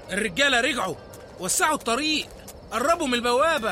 الرجالة رجعوا وسعوا الطريق قربوا من البوابة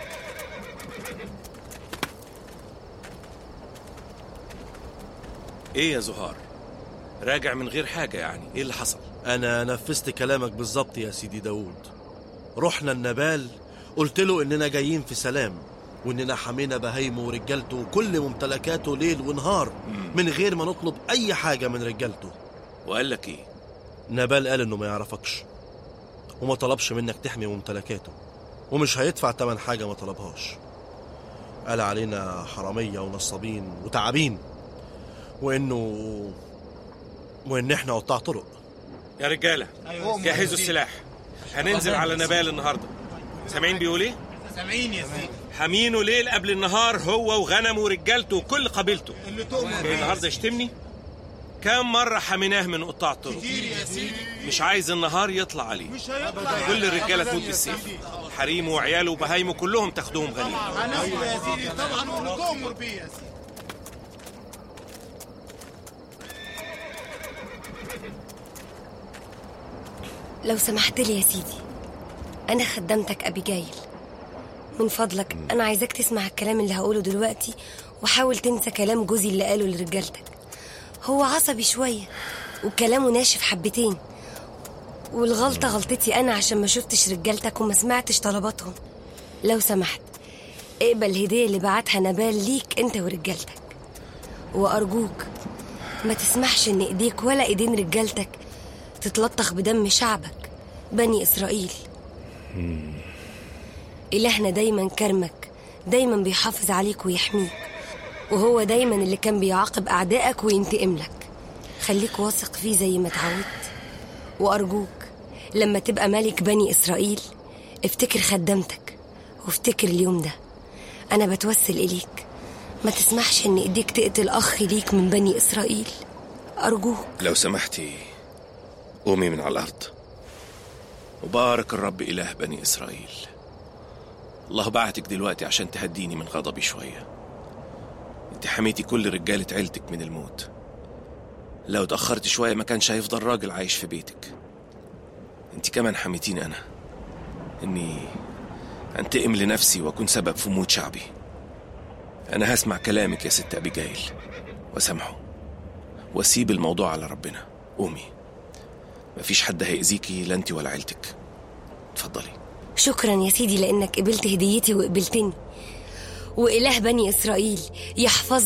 ايه يا زهار راجع من غير حاجة يعني ايه اللي حصل أنا نفذت كلامك بالظبط يا سيدي داوود رحنا النبال قلت له إننا جايين في سلام وإننا حمينا بهايمه ورجالته وكل ممتلكاته ليل ونهار من غير ما نطلب أي حاجة من رجالته وقال لك ايه نبال قال إنه ما يعرفكش وما طلبش منك تحمي ممتلكاته ومش هيدفع تمن حاجة ما طلبهاش قال علينا حرامية ونصابين وتعابين وإنه وإن إحنا قطاع طرق يا رجالة جهزوا السلاح هننزل على نبال النهاردة سامعين بيقول ايه سامعين يا سيدي حامينه ليل قبل النهار هو وغنمه ورجالته وكل قبيلته اللي تؤمر جاي النهارده يشتمني كام مرة حميناه من قطاع الطرق كتير يا سيدي مش عايز النهار يطلع عليه مش هيطلع كل الرجالة تموت بالسيف حريمه وعياله وبهايمه كلهم تاخدوهم غنيمة هنزل يا سيدي طبعا واللي تؤمر بيه يا سيدي لو سمحت لي يا سيدي أنا خدمتك أبيجايل من فضلك أنا عايزاك تسمع الكلام اللي هقوله دلوقتي وحاول تنسى كلام جوزي اللي قاله لرجالتك هو عصبي شوية وكلامه ناشف حبتين والغلطة غلطتي أنا عشان ما شفتش رجالتك وما سمعتش طلباتهم لو سمحت اقبل الهدية اللي بعتها نبال ليك انت ورجالتك وأرجوك ما تسمحش ان ايديك ولا ايدين رجالتك تتلطخ بدم شعبك بني إسرائيل إلهنا دايما كرمك دايما بيحافظ عليك ويحميك وهو دايما اللي كان بيعاقب أعدائك وينتقم لك خليك واثق فيه زي ما اتعودت وأرجوك لما تبقى ملك بني إسرائيل افتكر خدمتك وافتكر اليوم ده أنا بتوسل إليك ما تسمحش إن إيديك تقتل أخ ليك من بني إسرائيل أرجوك لو سمحتي قومي من على الأرض وبارك الرب إله بني إسرائيل الله بعتك دلوقتي عشان تهديني من غضبي شوية انت حميتي كل رجالة عيلتك من الموت لو اتأخرت شوية ما كانش هيفضل راجل عايش في بيتك انت كمان حميتيني أنا إني أنتقم لنفسي وأكون سبب في موت شعبي أنا هسمع كلامك يا ست أبيجايل وسامحه واسيب الموضوع على ربنا قومي مفيش حد هيأذيكي لا انت ولا عيلتك اتفضلي شكرا يا سيدي لأنك قبلت هديتي وقبلتني وإله بني إسرائيل يحفظك